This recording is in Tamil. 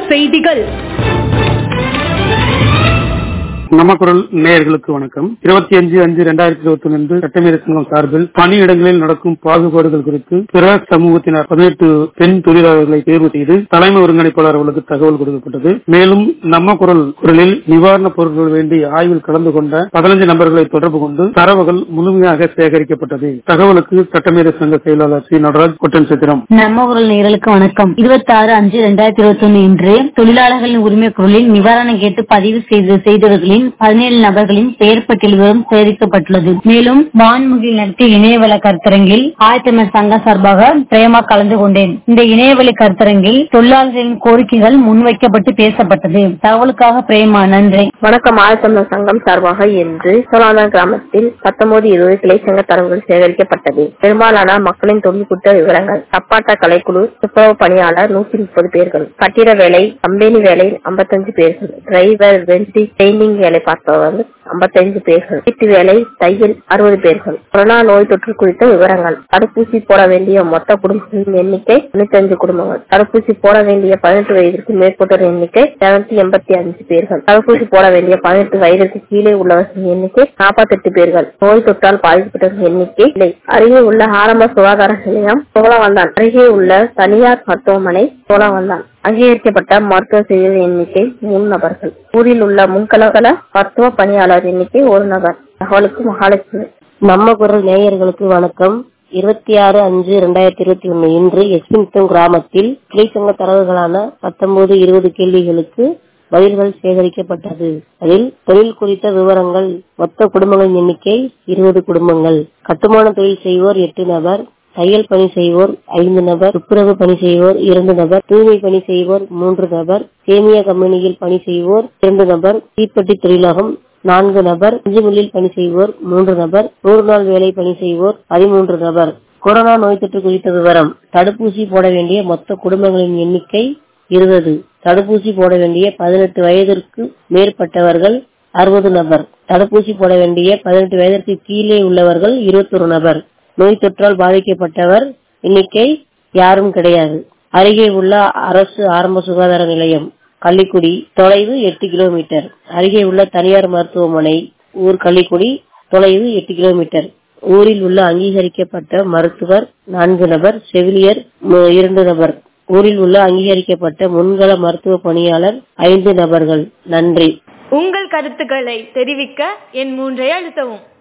செய்திகள் நம்ம குரல் நேயர்களுக்கு வணக்கம் இருபத்தி அஞ்சு அஞ்சு ரெண்டாயிரத்தி இருபத்தி ஒன்று சட்டமீற சங்கம் சார்பில் பணியிடங்களில் நடக்கும் பாகுபாடுகள் குறித்து பிற சமூகத்தினர் பதினெட்டு பெண் தொழிலாளர்களை தேர்வு செய்து தலைமை ஒருங்கிணைப்பாளர் அவர்களுக்கு தகவல் கொடுக்கப்பட்டது மேலும் நம்ம குரல் குரலில் நிவாரணப் பொருட்கள் வேண்டி ஆய்வில் கலந்து கொண்ட பதினஞ்சு நபர்களை தொடர்பு கொண்டு தரவுகள் முழுமையாக சேகரிக்கப்பட்டது தகவலுக்கு சட்டமீற சங்க செயலாளர் சி நடராஜ் கொட்டன் சித்திரம் நம்ம குரல் நேயர்களுக்கு வணக்கம் இருபத்தி ஆறு அஞ்சு ரெண்டாயிரத்தி இருபத்தி ஒன்னு இன்று தொழிலாளர்களின் உரிமை குரலில் நிவாரணம் கேட்டு பதிவு செய்து செய்தவர்களின் பதினேழு நபர்களின் பெயர் பட்டியல் விவரம் சேகரிக்கப்பட்டுள்ளது மேலும் வான்முகில் நடத்திய இணையவள கருத்தரங்கில் ஆயத்தமிழ் சங்கம் சார்பாக பிரேமா கலந்து கொண்டேன் இந்த இணையவழி கருத்தரங்கில் தொழிலாளர்களின் கோரிக்கைகள் முன்வைக்கப்பட்டு பேசப்பட்டது தகவலுக்காக பிரேமா நன்றி வணக்கம் ஆயத்தமிழ் சங்கம் சார்பாக இன்று சோழாந்தர் கிராமத்தில் பத்தொன்பது இருபது கிளை சங்க தரவுகள் சேகரிக்கப்பட்டது பெரும்பாலான மக்களின் தொழில் குற்ற விவரங்கள் தப்பாட்ட கலைக்குழு துப்புரவு பணியாளர் நூத்தி முப்பது பேர்கள் கட்டிட வேலை கம்பெனி வேலை ஐம்பத்தஞ்சு பேர்கள் டிரைவர் வெண்டி பெயிண்டிங் வேலை பார்ப்பவர்கள் ஐம்பத்தைந்து பேர்கள் வீட்டு வேலை தையல் அறுபது பேர்கள் கொரோனா நோய் தொற்று குறித்த விவரங்கள் தடுப்பூசி போட வேண்டிய மொத்த குடும்பங்களின் எண்ணிக்கை தொண்ணூத்தஞ்சு குடும்பங்கள் தடுப்பூசி போட வேண்டிய பதினெட்டு வயதிற்கு மேற்பட்டோர் எண்ணிக்கை இருநூத்தி எண்பத்தி அஞ்சு பேர்கள் தடுப்பூசி போட வேண்டிய பதினெட்டு வயதிற்கு கீழே உள்ளவர்களின் எண்ணிக்கை நாற்பத்தெட்டு பேர்கள் நோய் தொற்றால் பாதிக்கப்பட்டவர்கள் எண்ணிக்கை இல்லை அருகே உள்ள ஆரம்ப சுகாதார நிலையம் சோழவந்தான் அருகே உள்ள தனியார் மருத்துவமனை சோழவந்தான் அங்கீகரிக்கப்பட்ட மருத்துவ சேவை எண்ணிக்கை மூணு நபர்கள் ஊரில் உள்ள முன்களகல மருத்துவ பணியாளர் எண்ணிக்கை ஒரு நபர் தகவலுக்கு மகாலட்சுமி நம்ம குரல் நேயர்களுக்கு வணக்கம் இருபத்தி ஆறு அஞ்சு ரெண்டாயிரத்தி இருபத்தி ஒன்னு இன்று எஸ்பின்தம் கிராமத்தில் கிளை சங்க தரவுகளான பத்தொன்பது இருபது கேள்விகளுக்கு பதில்கள் சேகரிக்கப்பட்டது அதில் தொழில் குறித்த விவரங்கள் மொத்த குடும்பங்களின் எண்ணிக்கை இருபது குடும்பங்கள் கட்டுமான தொழில் செய்வோர் எட்டு நபர் தையல் பணி செய்வோர் ஐந்து நபர் துப்புரவு பணி செய்வோர் இரண்டு நபர் தூய்மை பணி செய்வோர் மூன்று நபர் சேமியா கம்பெனியில் பணி செய்வோர் இரண்டு நபர் தீப்பெட்டி தொழிலகம் நான்கு நபர் அஞ்சு மில்லில் பணி செய்வோர் மூன்று நபர் நூறு நாள் வேலை பணி செய்வோர் பதிமூன்று நபர் கொரோனா நோய் தொற்று குறித்த விவரம் தடுப்பூசி போட வேண்டிய மொத்த குடும்பங்களின் எண்ணிக்கை இருபது தடுப்பூசி போட வேண்டிய பதினெட்டு வயதிற்கு மேற்பட்டவர்கள் அறுபது நபர் தடுப்பூசி போட வேண்டிய பதினெட்டு வயதிற்கு கீழே உள்ளவர்கள் இருபத்தொரு நபர் நோய் தொற்றால் பாதிக்கப்பட்டவர் எண்ணிக்கை யாரும் கிடையாது அருகே உள்ள அரசு ஆரம்ப சுகாதார நிலையம் கள்ளிக்குடி தொலைவு எட்டு கிலோமீட்டர் அருகே உள்ள தனியார் மருத்துவமனை ஊர் கள்ளிக்குடி தொலைவு எட்டு கிலோமீட்டர் ஊரில் உள்ள அங்கீகரிக்கப்பட்ட மருத்துவர் நான்கு நபர் செவிலியர் இரண்டு நபர் ஊரில் உள்ள அங்கீகரிக்கப்பட்ட முன்கள மருத்துவ பணியாளர் ஐந்து நபர்கள் நன்றி உங்கள் கருத்துக்களை தெரிவிக்க என் மூன்றை அழுத்தவும்